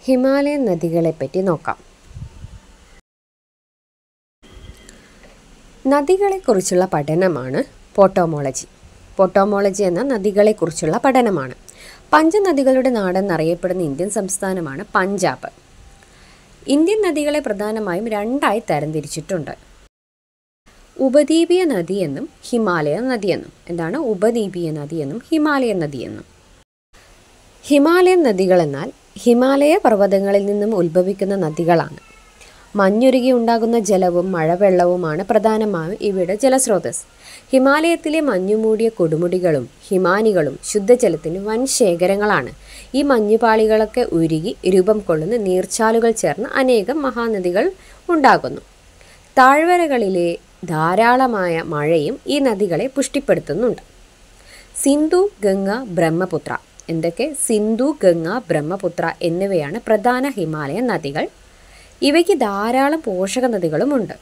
Himalayan നദികളെപ്പറ്റി നോക്കാം നദികളെക്കുറിച്ചുള്ള പഠനമാണ് പോട്ടോമോളജി പോട്ടോമോളജി എന്ന നദികളെക്കുറിച്ചുള്ള പഠനമാണ് പഞ്ചനദികളുടെ നാടെന്നറിയപ്പെടുന്ന ഇന്ത്യൻ സംസ്ഥാനമാണ് പഞ്ചാബ് ഇന്ത്യൻ നദികളെ പ്രധാനമായും രണ്ടായി തരംതിരിച്ചിട്ടുണ്ട് ഉപദ്വീപീയ നദിയെന്നും ഹിമാലയൻ നദിയെന്നും എന്താണ് ഉപദ്വീപീയ നദിയെന്നും ഹിമാലയൻ നദിയെന്നും ഹിമാലയൻ നദികൾ എന്നാൽ ഹിമാലയ പർവ്വതങ്ങളിൽ നിന്നും ഉത്ഭവിക്കുന്ന നദികളാണ് മഞ്ഞുരുകി ഉണ്ടാകുന്ന ജലവും മഴവെള്ളവുമാണ് പ്രധാനമായും ഇവയുടെ ജലസ്രോതസ് ഹിമാലയത്തിലെ മഞ്ഞുമൂടിയ കൊടുമുടികളും ഹിമാനികളും ശുദ്ധജലത്തിന് വൻ ശേഖരങ്ങളാണ് ഈ മഞ്ഞുപാളികളൊക്കെ ഉരുകി രൂപം കൊള്ളുന്ന നീർച്ചാലുകൾ ചേർന്ന് അനേകം മഹാനദികൾ ഉണ്ടാകുന്നു താഴ്വരകളിലെ ധാരാളമായ മഴയും ഈ നദികളെ പുഷ്ടിപ്പെടുത്തുന്നുണ്ട് സിന്ധു ഗംഗ ബ്രഹ്മപുത്ര എന്തൊക്കെ സിന്ധു ഗംഗ ബ്രഹ്മപുത്ര എന്നിവയാണ് പ്രധാന ഹിമാലയൻ നദികൾ ഇവയ്ക്ക് ധാരാളം പോഷക നദികളുമുണ്ട്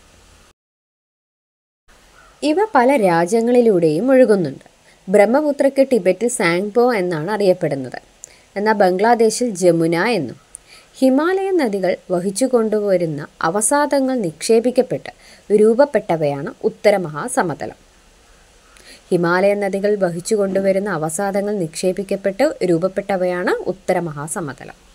ഇവ പല രാജ്യങ്ങളിലൂടെയും ഒഴുകുന്നുണ്ട് ബ്രഹ്മപുത്രയ്ക്ക് ടിബറ്റിൽ സാങ്പോ എന്നാണ് അറിയപ്പെടുന്നത് എന്നാൽ ബംഗ്ലാദേശിൽ ജമുന എന്നും ഹിമാലയൻ നദികൾ വഹിച്ചു കൊണ്ടുവരുന്ന അവസാദങ്ങൾ നിക്ഷേപിക്കപ്പെട്ട് രൂപപ്പെട്ടവയാണ് ഉത്തരമഹാസമതലം ഹിമാലയൻ നദികൾ വഹിച്ചു കൊണ്ടുവരുന്ന അവസാദങ്ങൾ നിക്ഷേപിക്കപ്പെട്ട് രൂപപ്പെട്ടവയാണ് ഉത്തരമഹാസമതലം